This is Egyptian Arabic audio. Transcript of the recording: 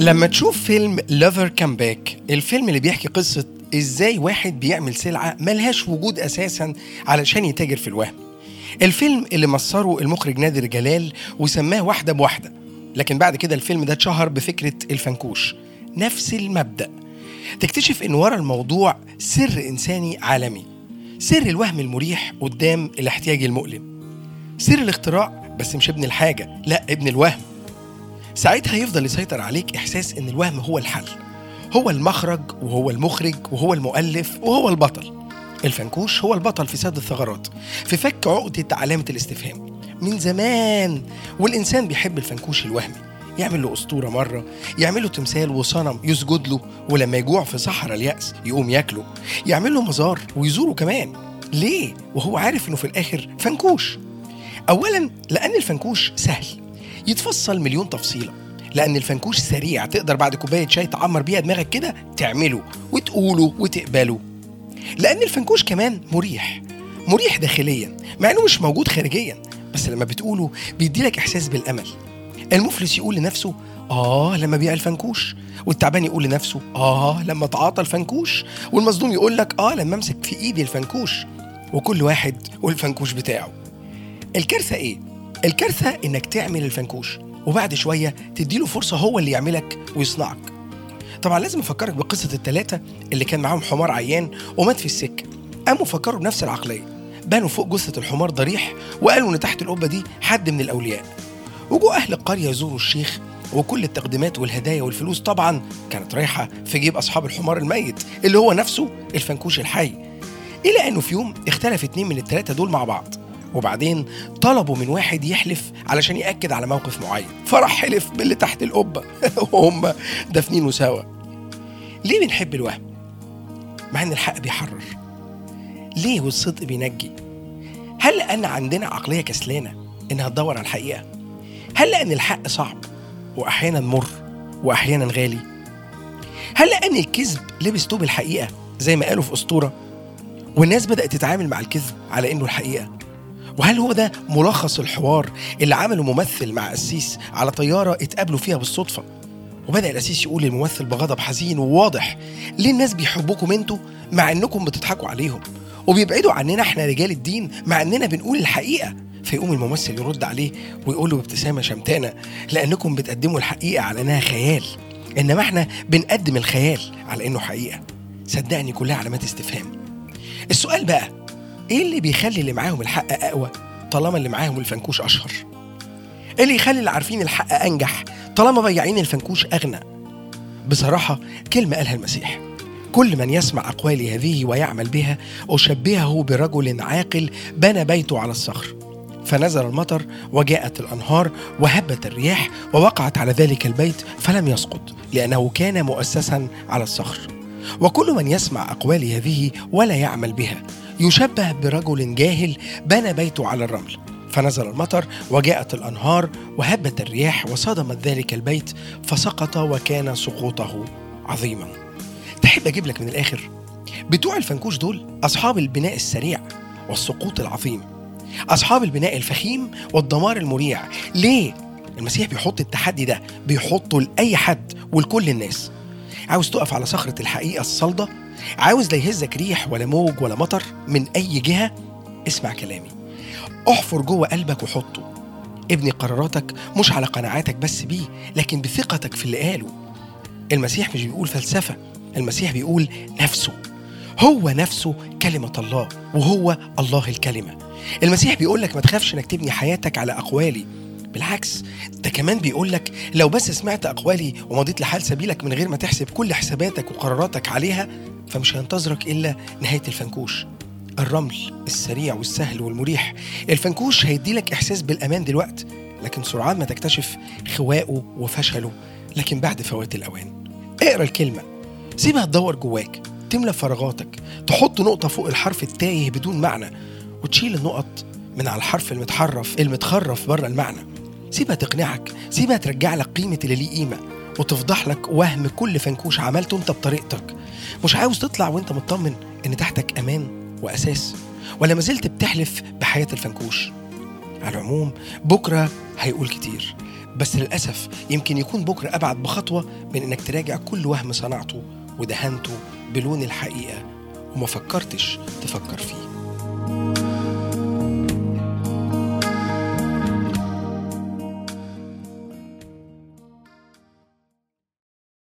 لما تشوف فيلم لافر كام باك الفيلم اللي بيحكي قصة ازاي واحد بيعمل سلعة ملهاش وجود اساسا علشان يتاجر في الوهم الفيلم اللي مصره المخرج نادر جلال وسماه واحدة بواحدة لكن بعد كده الفيلم ده اتشهر بفكرة الفنكوش نفس المبدأ تكتشف ان ورا الموضوع سر انساني عالمي سر الوهم المريح قدام الاحتياج المؤلم سر الاختراع بس مش ابن الحاجة لا ابن الوهم ساعتها يفضل يسيطر عليك إحساس إن الوهم هو الحل هو المخرج وهو المخرج وهو المؤلف وهو البطل الفنكوش هو البطل في سد الثغرات في فك عقدة علامة الاستفهام من زمان والإنسان بيحب الفنكوش الوهمي يعمل له أسطورة مرة يعمل له تمثال وصنم يسجد له ولما يجوع في صحراء اليأس يقوم ياكله يعمل له مزار ويزوره كمان ليه؟ وهو عارف إنه في الآخر فنكوش أولا لأن الفنكوش سهل يتفصل مليون تفصيلة لأن الفنكوش سريع تقدر بعد كوباية شاي تعمر بيها دماغك كده تعمله وتقوله وتقبله لأن الفنكوش كمان مريح مريح داخليا مع إنه مش موجود خارجيا بس لما بتقوله بيديلك إحساس بالأمل المفلس يقول لنفسه آه لما بيع الفنكوش والتعبان يقول لنفسه آه لما تعاطى الفنكوش والمصدوم يقول لك آه لما أمسك في إيدي الفنكوش وكل واحد والفنكوش بتاعه الكارثة إيه؟ الكارثة إنك تعمل الفنكوش وبعد شوية تديله فرصة هو اللي يعملك ويصنعك طبعا لازم أفكرك بقصة التلاتة اللي كان معاهم حمار عيان ومات في السكة قاموا فكروا بنفس العقلية بنوا فوق جثة الحمار ضريح وقالوا إن تحت القبة دي حد من الأولياء وجوا أهل القرية يزوروا الشيخ وكل التقديمات والهدايا والفلوس طبعا كانت رايحة في جيب أصحاب الحمار الميت اللي هو نفسه الفنكوش الحي إلى أنه في يوم اختلف اتنين من التلاتة دول مع بعض وبعدين طلبوا من واحد يحلف علشان يأكد على موقف معين فراح حلف باللي تحت القبة وهم دافنينه سوا ليه بنحب الوهم؟ مع إن الحق بيحرر ليه والصدق بينجي؟ هل لأن عندنا عقلية كسلانة إنها تدور على الحقيقة؟ هل لأن الحق صعب وأحيانا مر وأحيانا غالي؟ هل لأن الكذب لبس توب الحقيقة زي ما قالوا في أسطورة؟ والناس بدأت تتعامل مع الكذب على إنه الحقيقة؟ وهل هو ده ملخص الحوار اللي عمله ممثل مع قسيس على طيارة اتقابلوا فيها بالصدفة وبدأ القسيس يقول للممثل بغضب حزين وواضح ليه الناس بيحبوكم انتوا مع انكم بتضحكوا عليهم وبيبعدوا عننا احنا رجال الدين مع اننا بنقول الحقيقة فيقوم الممثل يرد عليه ويقول له بابتسامة شمتانة لأنكم بتقدموا الحقيقة على إنها خيال إنما احنا بنقدم الخيال على إنه حقيقة صدقني كلها علامات استفهام السؤال بقى ايه اللي بيخلي اللي معاهم الحق اقوى طالما اللي معاهم الفنكوش اشهر ايه اللي يخلي اللي عارفين الحق انجح طالما بياعين الفنكوش اغنى بصراحه كلمه قالها المسيح كل من يسمع اقوالي هذه ويعمل بها اشبهه برجل عاقل بنى بيته على الصخر فنزل المطر وجاءت الانهار وهبت الرياح ووقعت على ذلك البيت فلم يسقط لانه كان مؤسسا على الصخر وكل من يسمع اقوالي هذه ولا يعمل بها يشبه برجل جاهل بنى بيته على الرمل فنزل المطر وجاءت الانهار وهبت الرياح وصدمت ذلك البيت فسقط وكان سقوطه عظيما تحب اجيب لك من الاخر بتوع الفنكوش دول اصحاب البناء السريع والسقوط العظيم اصحاب البناء الفخيم والدمار المريع ليه المسيح بيحط التحدي ده بيحطه لاي حد ولكل الناس عاوز تقف على صخره الحقيقه الصلده عاوز لا يهزك ريح ولا موج ولا مطر من أي جهة اسمع كلامي احفر جوه قلبك وحطه ابني قراراتك مش على قناعاتك بس بيه لكن بثقتك في اللي قاله المسيح مش بيقول فلسفة المسيح بيقول نفسه هو نفسه كلمة الله وهو الله الكلمة المسيح بيقول لك ما تخافش انك تبني حياتك على أقوالي بالعكس ده كمان بيقول لك لو بس سمعت أقوالي ومضيت لحال سبيلك من غير ما تحسب كل حساباتك وقراراتك عليها فمش هينتظرك إلا نهاية الفنكوش الرمل السريع والسهل والمريح الفنكوش هيديلك إحساس بالأمان دلوقت لكن سرعان ما تكتشف خواءه وفشله لكن بعد فوات الأوان اقرا الكلمة سيبها تدور جواك تملى فراغاتك تحط نقطة فوق الحرف التايه بدون معنى وتشيل النقط من على الحرف المتحرف المتخرف بره المعنى سيبها تقنعك سيبها ترجع لك قيمة اللي ليه قيمة وتفضح لك وهم كل فنكوش عملته انت بطريقتك مش عاوز تطلع وانت مطمن ان تحتك امان واساس ولا ما زلت بتحلف بحياه الفنكوش على العموم بكره هيقول كتير بس للأسف يمكن يكون بكرة أبعد بخطوة من إنك تراجع كل وهم صنعته ودهنته بلون الحقيقة وما فكرتش تفكر فيه